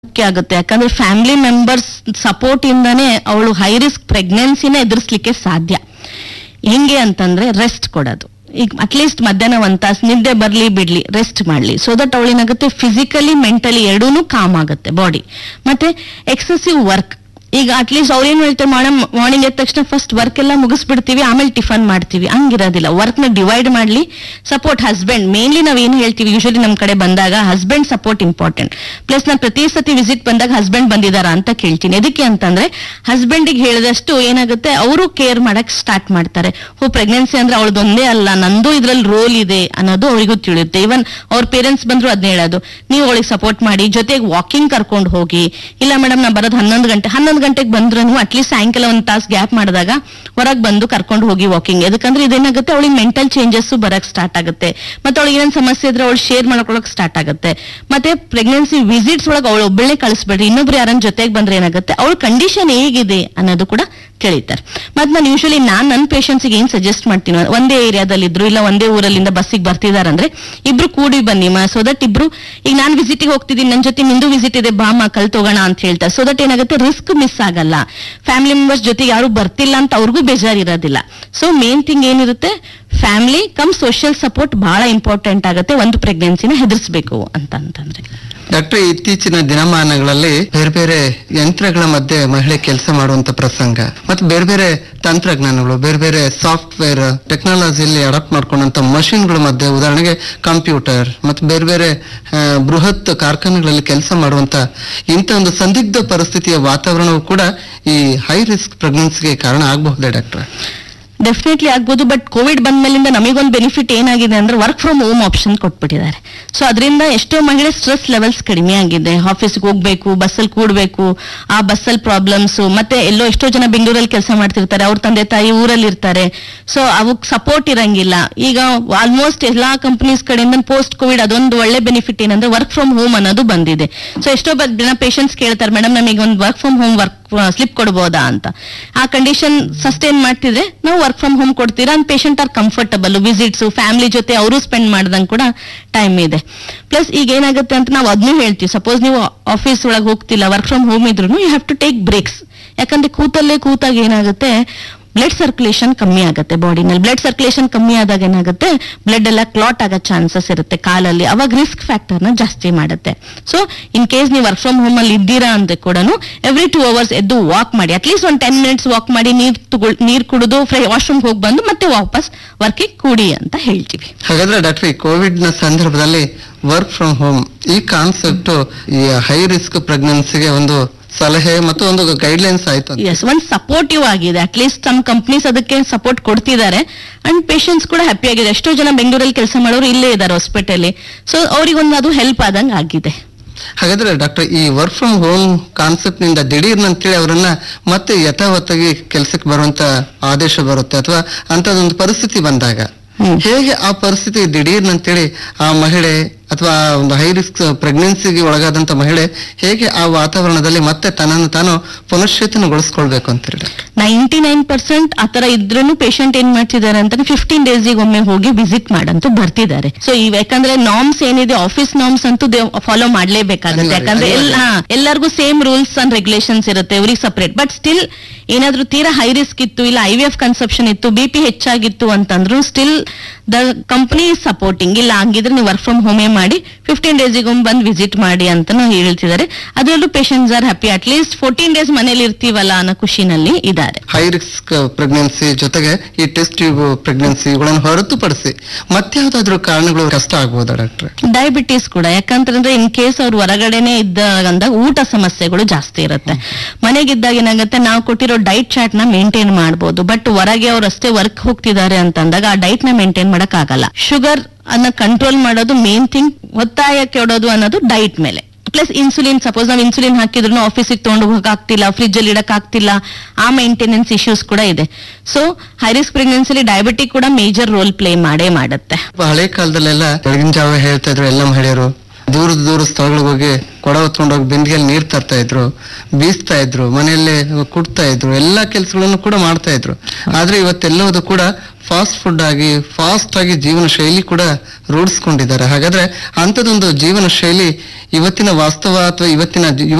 ಮುಖ್ಯ ಆಗುತ್ತೆ ಯಾಕಂದ್ರೆ ಫ್ಯಾಮಿಲಿ ಮೆಂಬರ್ಸ್ ಸಪೋರ್ಟ್ ಇಂದಾನೆ ಅವಳು ಹೈ ರಿಸ್ಕ್ ಪ್ರೆಗ್ನೆನ್ಸಿನ ಎದುರಿಸ್ಲಿಕ್ಕೆ ಸಾಧ್ಯ ಹೆಂಗೆ ಅಂತಂದ್ರೆ ರೆಸ್ಟ್ ಕೊಡೋದು ಈಗ ಅಟ್ಲೀಸ್ಟ್ ಮಧ್ಯಾಹ್ನ ಒಂದ್ ತಾಸು ನಿದ್ದೆ ಬರ್ಲಿ ಬಿಡ್ಲಿ ರೆಸ್ಟ್ ಮಾಡ್ಲಿ ಸೊ ದಟ್ ಅವಳೇನಾಗುತ್ತೆ ಫಿಸಿಕಲಿ ಮೆಂಟಲಿ ಎರಡೂನು ಕಾಮ್ ಆಗುತ್ತೆ ಬಾಡಿ ಮತ್ತೆ ಎಕ್ಸೆಸಿವ್ ವರ್ಕ್ ಈಗ ಅಟ್ಲೀಸ್ಟ್ ಅವ್ರೇನ್ ಹೇಳ್ತಾರೆ ಮೇಡಮ್ ಮಾರ್ನಿಂಗ್ ಎದ್ದ ತಕ್ಷಣ ಫಸ್ಟ್ ವರ್ಕ್ ಎಲ್ಲ ಮುಗಿಸ್ಬಿಡ್ತೀವಿ ಆಮೇಲೆ ಟಿಫನ್ ಮಾಡ್ತೀವಿ ಹಂಗಿರೋದಿಲ್ಲ ವರ್ಕ್ ನ ಡಿವೈಡ್ ಮಾಡ್ಲಿ ಸಪೋರ್ಟ್ ಹಸ್ಬೆಂಡ್ ಮೇನ್ಲಿ ನಾವ್ ಏನ್ ಹೇಳ್ತೀವಿ ಯೂಶಲಿ ನಮ್ ಕಡೆ ಬಂದಾಗ ಹಸ್ಬೆಂಡ್ ಸಪೋರ್ಟ್ ಇಂಪಾರ್ಟೆಂಟ್ ಪ್ಲಸ್ ನಾನು ಪ್ರತಿ ಸತಿ ವಿಸಿಟ್ ಬಂದಾಗ ಹಸ್ಬೆಂಡ್ ಬಂದಿದಾರ ಅಂತ ಕೇಳ್ತೀನಿ ಎದಕ್ಕೆ ಅಂತಂದ್ರೆ ಹಸ್ಬೆಂಡಿಗೆ ಹೇಳಿದಷ್ಟು ಏನಾಗುತ್ತೆ ಅವರು ಕೇರ್ ಮಾಡಕ್ ಸ್ಟಾರ್ಟ್ ಮಾಡ್ತಾರೆ ಓ ಪ್ರೆಗ್ನೆನ್ಸಿ ಅಂದ್ರೆ ಅವಳದೊಂದೇ ಅಲ್ಲ ನಂದು ಇದ್ರಲ್ಲಿ ರೋಲ್ ಇದೆ ಅನ್ನೋದು ಅವರಿಗೂ ತಿಳಿಯುತ್ತೆ ಇವನ್ ಅವ್ರ ಪೇರೆಂಟ್ಸ್ ಬಂದ್ರು ಅದನ್ನ ಹೇಳೋದು ನೀವು ಅವಳಿಗೆ ಸಪೋರ್ಟ್ ಮಾಡಿ ಜೊತೆಗೆ ವಾಕಿಂಗ್ ಕರ್ಕೊಂಡು ಹೋಗಿ ಇಲ್ಲ ಮೇಡಮ್ ನಾ ಬರೋದು ಹನ್ನೊಂದು ಗಂಟೆ ಹನ್ನೊಂದು ಗಂಟೆಗೆ ಬಂದ್ರು ಅಟ್ಲೀಸ್ಟ್ ಸಾಯಂಕಾಲ ಒಂದು ತಾಸು ಗ್ಯಾಪ್ ಮಾಡಿದಾಗ ಹೊರಗೆ ಬಂದು ಕರ್ಕೊಂಡು ಹೋಗಿ ವಾಕಿಂಗ್ ಯಾಕಂದ್ರೆ ಇದೇನಾಗುತ್ತೆ ಅವಳಿಗೆ ಮೆಂಟಲ್ ಚೇಂಜಸ್ ಬರಕ್ ಸ್ಟಾರ್ಟ್ ಆಗುತ್ತೆ ಮತ್ತೆ ಅವಳಿಗೆ ಏನೇನು ಸಮಸ್ಯೆ ಇದ್ರೆ ಅವಳು ಶೇರ್ ಮಾಡ್ಕೊಳಕ್ ಸ್ಟಾರ್ಟ್ ಆಗುತ್ತೆ ಮತ್ತೆ ಪ್ರೆಗ್ನೆನ್ಸಿ ವಿಸಿಟ್ಸ್ ಒಳಗೆ ಅವಳು ಒಬ್ಬಳೇ ಕಳಿಸ್ಬೇಡ್ರಿ ಇನ್ನೊಬ್ರು ಯಾರನ್ನ ಜೊತೆಗೆ ಬಂದ್ರೆ ಏನಾಗುತ್ತೆ ಅವಳ ಕಂಡೀಷನ್ ಹೇಗಿದೆ ಅನ್ನೋದು ಕೂಡ ತಿಳಿತಾರೆ ಮತ್ತೆ ನಾನು ಯೂಶಲಿ ನಾನ್ ನನ್ನ ಪೇಷಂಟ್ಸ್ಗೆ ಏನ್ ಸಜೆಸ್ಟ್ ಮಾಡ್ತೀನಿ ಅಂದ್ರೆ, ಒಂದೇ ಏರಿಯಾದಲ್ಲಿ ಇದ್ರು ಇಲ್ಲ ಒಂದೇ ಊರಲ್ಲಿಂದ ಬಸ್ಸಿಗೆ ಬರ್ತಿದಾರಂದ್ರೆ ಇಬ್ರು ಕೂಡಿ ಬನ್ನಿ ಮಾ ಸೊ ದಟ್ ಇಬ್ರು ಈಗ ನಾನು ವಿಸಿಟಿಗೆ ಹೋಗ್ತಿದ್ದೀನಿ ನನ್ನ ಜೊತೆ ನಿಂದು ವಿಸಿಟ್ ಇದೆ ಬಾಮ ಕಲ್ ತಗೋಣ ಅಂತ ಹೇಳ್ತಾರೆ ಸೊ ದಟ್ ಏನಾಗುತ್ತೆ ರಿಸ್ಕ್ ಮಿಸ್ ಆಗಲ್ಲ ಫ್ಯಾಮಿಲಿ ಮೆಂಬರ್ಸ್ ಜೊತೆಗೆ ಯಾರು ಬರ್ತಿಲ್ಲ ಅಂತ ಅವ್ರಿಗೂ ಬೇಜಾರಿರೋದಿಲ್ಲ ಸೊ ಮೇನ್ ಥಿಂಗ್ ಏನಿರುತ್ತೆ ಫ್ಯಾಮಿಲಿ ಕಮ್ ಸೋಷಿಯಲ್ ಸಪೋರ್ಟ್ ಬಹಳ ಇಂಪಾರ್ಟೆಂಟ್ ಆಗುತ್ತೆ ಒಂದು ಪ್ರೆಗ್ನೆನ್ಸಿನ ಹೆದರ್ಸ್ಬೇಕು ಅಂತ ಅಂತಂದ್ರೆ ಡಾಕ್ಟರ್ ಇತ್ತೀಚಿನ ದಿನಮಾನಗಳಲ್ಲಿ ಬೇರೆ ಬೇರೆ ಯಂತ್ರಗಳ ಮಧ್ಯೆ ಮಹಿಳೆ ಕೆಲಸ ಮಾಡುವಂತ ಪ್ರಸಂಗ ಮತ್ತು ಬೇರೆ ಬೇರೆ ತಂತ್ರಜ್ಞಾನಗಳು ಬೇರೆ ಬೇರೆ ಸಾಫ್ಟ್ವೇರ್ ಟೆಕ್ನಾಲಜಿಯಲ್ಲಿ ಅಡಾಪ್ಟ್ ಮಾಡ್ಕೊಂಡಂತ ಮಷಿನ್ಗಳ ಮಧ್ಯೆ ಉದಾಹರಣೆಗೆ ಕಂಪ್ಯೂಟರ್ ಮತ್ತು ಬೇರೆ ಬೇರೆ ಆ, ಬೃಹತ್ ಕಾರ್ಖಾನೆಗಳಲ್ಲಿ ಕೆಲಸ ಮಾಡುವಂತ ಇಂಥ ಒಂದು ಸಂದಿಗ್ಧ ಪರಿಸ್ಥಿತಿಯ ವಾತಾವರಣವು ಕೂಡ ಈ ಹೈ ರಿಸ್ಕ್ ಪ್ರೆಗ್ನೆನ್ಸಿಗೆ ಕಾರಣ ಆಗಬಹುದೇ ಡಾಕ್ಟರ್ ಡೆಫಿನೆಟ್ಲಿ ಆಗ್ಬೋದು ಬಟ್ ಕೋವಿಡ್ ಬಂದ್ಮೇಲಿಂದ ನಮಗೊಂದು ಬೆನಿಫಿಟ್ ಏನಾಗಿದೆ ಅಂದ್ರೆ ವರ್ಕ್ ಫ್ರಮ್ ಹೋಮ್ ಆಪ್ಷನ್ ಕೊಟ್ಬಿಟ್ಟಿದ್ದಾರೆ ಸೊ ಅದರಿಂದ ಎಷ್ಟೋ ಮಹಿಳೆ ಸ್ಟ್ರೆಸ್ ಲೆವೆಲ್ಸ್ ಕಡಿಮೆ ಆಗಿದೆ ಆಫೀಸ್ಗೆ ಹೋಗ್ಬೇಕು ಬಸ್ಸಲ್ಲಿ ಕೂಡ್ಬೇಕು ಆ ಬಸ್ಸಲ್ಲಿ ಪ್ರಾಬ್ಲಮ್ಸ್ ಮತ್ತೆ ಎಲ್ಲೋ ಎಷ್ಟೋ ಜನ ಬೆಂಗಳೂರಲ್ಲಿ ಕೆಲಸ ಮಾಡ್ತಿರ್ತಾರೆ ಅವ್ರ ತಂದೆ ತಾಯಿ ಊರಲ್ಲಿ ಇರ್ತಾರೆ ಸೊ ಅವಕ್ ಸಪೋರ್ಟ್ ಇರಂಗಿಲ್ಲ ಈಗ ಆಲ್ಮೋಸ್ಟ್ ಎಲ್ಲಾ ಕಂಪನೀಸ್ ಕಡೆಯಿಂದ ಪೋಸ್ಟ್ ಕೋವಿಡ್ ಅದೊಂದು ಒಳ್ಳೆ ಬೆನಿಫಿಟ್ ಏನಂದ್ರೆ ವರ್ಕ್ ಫ್ರಮ್ ಹೋಮ್ ಅನ್ನೋದು ಬಂದಿದೆ ಸೊ ಎಷ್ಟೋ ಬ- ಜನ ಪೇಷಂಟ್ಸ್ ಕೇಳ್ತಾರೆ ಮೇಡಮ್ ನಮಗೆ ಒಂದು work from home work slip ಕೊಡ್ಬೋದಾ ಅಂತ ಆ ಕಂಡೀಷನ್ ಸಸ್ಟೈನ್ ಮಾಡ್ತಿದ್ರೆ ನಾವು ವರ್ಕ್ ಫ್ರಮ್ ಹೋಮ್ ಕೊಡ್ತೀರಾ and patient are comfortable visits family ಜೊತೆ ಅವರು ಸ್ಪೆಂಡ್ ಮಾಡ್ದಂಗ್ ಕೂಡ ಟೈಮ್ ಇದೆ ಪ್ಲಸ್ ಈಗ ಏನಾಗುತ್ತೆ ಅಂತ ನಾವು ಅದನ್ನೂ ಹೇಳ್ತೀವಿ ಸಪೋಸ್ ನೀವು ಆಫೀಸ್ ಒಳಗೆ ಹೋಗ್ತಿಲ್ಲ ವರ್ಕ್ ಫ್ರಮ್ ಹೋಮ್ ಇದ್ರು you have to take breaks ಯಾಕಂದ್ರೆ ಕೂತಲ್ಲೇ ಕೂತಾಗ ಏನಾಗುತ್ತೆ ಬ್ಲಡ್ ಸರ್ಕ್ಯುಲೇಷನ್ ಕಮ್ಮಿ ಆಗುತ್ತೆ ಬಾಡಿನಲ್ಲಿ ಬ್ಲಡ್ ಸರ್ಕ್ಯುಲೇಷನ್ ಕಮ್ಮಿ ಆದಾಗ ಏನಾಗುತ್ತೆ ಬ್ಲಡ್ ಎಲ್ಲ ಕ್ಲಾಟ್ ಆಗೋ ಚಾನ್ಸಸ್ ಇರುತ್ತೆ ಕಾಲಲ್ಲಿ ಅವಾಗ ರಿಸ್ಕ್ ಫ್ಯಾಕ್ಟರ್ನ ಜಾಸ್ತಿ ಮಾಡುತ್ತೆ ಸೊ ಇನ್ ಕೇಸ್ ನೀವು ವರ್ಕ್ ಫ್ರಮ್ ಹೋಮ್ ಅಲ್ಲಿ ಇದ್ದೀರಾ ಅಂದ್ರೆ ಕೂಡ ಎವ್ರಿ ಟೂ ಅವರ್ಸ್ ಎದ್ದು ವಾಕ್ ಮಾಡಿ ಅಟ್ಲೀಸ್ಟ್ ಒಂದು ಟೆನ್ ಮಿನಿಟ್ಸ್ ವಾಕ್ ಮಾಡಿ ನೀರ್ ತಗೊಳ್ ನೀರ್ ಕುಡಿದು ಫ್ರೈ ವಾಶ್ರೂಮ್ ಹೋಗಿ ಬಂದು ಮತ್ತೆ ವಾಪಸ್ ವರ್ಕಿಗೆ ಕೂಡಿ ಅಂತ ಹೇಳ್ತೀವಿ ಹಾಗಾದ್ರೆ ಡಾಕ್ಟರ್ ಈ ಕೋವಿಡ್ ನ ಸಂದರ್ಭದಲ್ಲಿ ವರ್ಕ್ ಫ್ರಮ್ ಹೋಮ್ ಈ ಕಾನ್ಸೆಪ್ಟ್ ಈ ಹೈ ರಿಸ್ಕ್ ಪ್ರೆಗ್ನೆನ್ಸಿಗೆ ಒಂದು ಸಲಹೆ ಮತ್ತು ಒಂದು ಗೈಡ್ಲೈನ್ಸ್ ಆಯ್ತು ಅಂತ. ಎಸ್ ಒಂದು ಸಪೋರ್ಟಿವ್ ಆಗಿದೆ ಅಟ್ಲೀಸ್ಟ್ ಸಮ್ ಕಂಪ್ನೀಸ್ ಅದಕ್ಕೆ ಸಪೋರ್ಟ್ ಕೊಡ್ತಿದ್ದಾರೆ ಅಂಡ್ ಪೇಷಂಟ್ಸ್ ಕೂಡ ಹ್ಯಾಪಿ ಆಗಿದೆ ಎಷ್ಟೋ ಜನ ಬೆಂಗಳೂರಲ್ಲಿ ಕೆಲಸ ಮಾಡೋರು ಇಲ್ಲೇ ಇದ್ದಾರೆ ಹಾಸ್ಪಿಟಲ್ ಸೊ ಅವ್ರಿಗೊಂದು ಅದು ಹೆಲ್ಪ್ ಆದಂಗೆ ಆಗಿದೆ ಹಾಗಾದ್ರೆ ಡಾಕ್ಟರ್ ಈ ವರ್ಕ್ ಫ್ರಮ್ ಹೋಮ್ ಕಾನ್ಸೆಪ್ಟ್ ನಿಂದ ದಿಢೀರ್ನ ಅಂತೇಳಿ ಅವರನ್ನ ಮತ್ತೆ ಯಥಾವತ್ತಾಗಿ ಕೆಲಸಕ್ಕೆ ಬರುವಂತ ಆದೇಶ ಬರುತ್ತೆ ಅಥವಾ ಅಂತದೊಂದು ಪರಿಸ್ಥಿತಿ ಬಂದಾಗ ಹ್ಮ್. ಹೇಗೆ ಆ ಪರಿಸ್ಥಿತಿ ದಿಢೀರ್ನ ಅಂತೇಳಿ ಆ ಮಹಿಳೆ ಅಥವಾ ಒಂದು ಹೈ ರಿಸ್ಕ್ ಪ್ರೆಗ್ನೆನ್ಸಿಗೆ ಒಳಗಾದಂತ ಮಹಿಳೆ ಹೇಗೆ ಆ ವಾತಾವರಣದಲ್ಲಿ ಮತ್ತೆ ತನ್ನನ್ನು ತಾನು ಪುನಶ್ಚೇತನಗೊಳಿಸ್ಕೊಳ್ಬೇಕು ಅಂತೀರಿ ಡಾಕ್ಟರ್ ನೈಂಟಿ ನೈನ್ ಪರ್ಸೆಂಟ್ ಆತರ ಇದ್ರೂ ಪೇಷಂಟ್ ಏನ್ ಮಾಡ್ತಿದ್ದಾರೆ ಅಂತ ಫಿಫ್ಟೀನ್ ಡೇಸ್ ಒಮ್ಮೆ ಹೋಗಿ ವಿಸಿಟ್ ಮಾಡಂತೂ ಬರ್ತಿದ್ದಾರೆ ಸೊ ಇವ್ ಯಾಕಂದ್ರೆ ನಾರ್ಮ್ಸ್ ಏನಿದೆ ಆಫೀಸ್ ನಾರ್ಮ್ಸ್ ಅಂತೂ ಫಾಲೋ ಮಾಡ್ಲೇಬೇಕಾಗುತ್ತೆ ಅನಿವಾರ್ಯ, ಯಾಕಂದ್ರೆ ಎಲ್ಲ ಹಾ, ಎಲ್ಲರಿಗೂ ಸೇಮ್ ರೂಲ್ಸ್ ಅಂಡ್ ರೆಗ್ಯುಲೇಷನ್ಸ್ ಇರುತ್ತೆ ಅವ್ರಿಗೆ ಸಪರೇಟ್ ಬಟ್ ಸ್ಟಿಲ್ ಏನಾದ್ರೂ ತೀರಾ ಹೈ ರಿಸ್ಕ್ ಇತ್ತು ಇಲ್ಲ ಐ ವಿ ಎಫ್ ಕನ್ಸೆಪ್ಷನ್ ಇತ್ತು ಬಿ ಪಿ ಹೆಚ್ಚಾಗಿತ್ತು ಅಂತಂದ್ರು still the company is supporting ಇಲ್ಲ ಹಂಗಿದ್ರೆ ನೀವು ವರ್ಕ್ ಫ್ರಮ್ ಹೋಮೇ ಮಾಡಿ ಫಿಫ್ಟೀನ್ ಡೇಸಿಗೊಮ್ಮೆ ಬಂದು ವಿಸಿಟ್ ಮಾಡಿ ಅಂತ ಹೇಳ್ತಿದ್ದಾರೆ ಅದರಲ್ಲೂ patients are happy at least fourteen days ಮನೇಲಿ ಇರ್ತೀವಲ್ಲ ಅನ್ನೋ ಖುಷಿನಲ್ಲಿ ಇದ್ದಾರೆ ಹೈ ರಿಸ್ಕ್ ಪ್ರೆಗ್ನೆನ್ಸಿ ಜೊತೆಗೆ ಈ ಟೆಸ್ಟ್ ಟ್ಯೂಬ್ ಪ್ರೆಗ್ನೆನ್ಸಿ ಇವುಗಳನ್ನು ಹೊರತುಪಡಿಸಿ ಮತ್ಯಾವ್ದಾದ್ರು ಕಾರಣಗಳು ಕಷ್ಟ ಆಗ್ಬೋದಾ ಡಾಕ್ಟ್ರೆ ಡಯಾಬಿಟೀಸ್ ಕೂಡ ಯಾಕಂತಂದ್ರೆ ಇನ್ ಕೇಸ್ ಅವ್ರು ಹೊರಗಡೆನೆ ಇದ್ದಾಗ ಊಟ ಸಮಸ್ಯೆಗಳು ಜಾಸ್ತಿ ಇರುತ್ತೆ ಮನೆಗಿದ್ದಾಗ ಏನಾಗುತ್ತೆ ನಾವು ಕೊಟ್ಟಿರೋ ಡೈಟ್ ಚಾರ್ಟ್ ನ ಮೇಂಟೈನ್ ಮಾಡ್ಬೋದು ಬಟ್ ಹೊರಗೆ ಅವ್ರು ಅಷ್ಟೇ ವರ್ಕ್ ಹೋಗ್ತಿದ್ದಾರೆ ಅಂತಂದಾಗ ಆ ಡೈಟ್ ನ ಮೇಂಟೈನ್ ಮಾಡಕ್ ಆಗಲ್ಲ ಶುಗರ್ ಅನ್ನ ಕಂಟ್ರೋಲ್ ಮಾಡೋದು ಮೇನ್ ಥಿಂಗ್ ಒತ್ತಾಯ ಕೆಡೋದು ಅನ್ನೋದು ಡೈಟ್ ಮೇಲೆ ಪ್ಲಸ್ ಇನ್ಸುಲಿನ್ ಸಪೋಸ್ ನಾವು ಇನ್ಸುಲಿನ್ ಹಾಕಿದ್ರು ಆಫೀಸಿಗೆ ತಗೊಂಡು ಹೋಗಕ್ ಆಗ್ತಿಲ್ಲ ಫ್ರಿಜ್ ಅಲ್ಲಿ ಇಡಕ್ ಆಗ್ತಿಲ್ಲ ಆ ಮೇಂಟೆನೆನ್ಸ್ ಇಶ್ಯೂಸ್ ಕೂಡ ಇದೆ ಸೊ ಹೈ ರಿಸ್ಕ್ ಪ್ರೆಗ್ನೆನ್ಸಿಲಿ ಡಯಾಬಿಟಿಕ್ ಕೂಡ ಮೇಜರ್ ರೋಲ್ ಪ್ಲೇ ಮಾಡೇ ಮಾಡುತ್ತೆ ಹಳೆ ಕಾಲದಲ್ಲೆಲ್ಲ ಬೆಳಗಿನ ಜಾವ ಹೇಳ್ತಾ ಇದ್ರು ಎಲ್ಲ ಮಹಿಳೆಯರು ದೂರದ ದೂರ ಸ್ಥಳಗಳಿಗೆ ಹೋಗಿ ಕೊಡ ಹೊತ್ಕೊಂಡೋಗಿ ಬಿಂದಿಗೆಯಲ್ಲಿ ನೀರ್ ತರ್ತಾ ಇದ್ರು ಬೀಸ್ತಾ ಇದ್ರು ಮನೆಯಲ್ಲೇ ಕುಡ್ತಾ ಇದ್ರು ಎಲ್ಲಾ ಕೆಲಸಗಳನ್ನು ಕೂಡ ಮಾಡ್ತಾ ಇದ್ರು ಆದ್ರೆ ಇವತ್ತೆಲ್ಲವೂ ಕೂಡ ಫಾಸ್ಟ್ ಫುಡ್ ಆಗಿ ಫಾಸ್ಟ್ ಆಗಿ ಜೀವನ ಶೈಲಿ ಕೂಡ ರೂಢಿಸ್ಕೊಂಡಿದ್ದಾರೆ ಹಾಗಾದ್ರೆ ಅಂಥದ್ದೊಂದು ಜೀವನ ಶೈಲಿ ಇವತ್ತಿನ ವಾಸ್ತವ ಅಥವಾ ಇವತ್ತಿನ ಜಿ-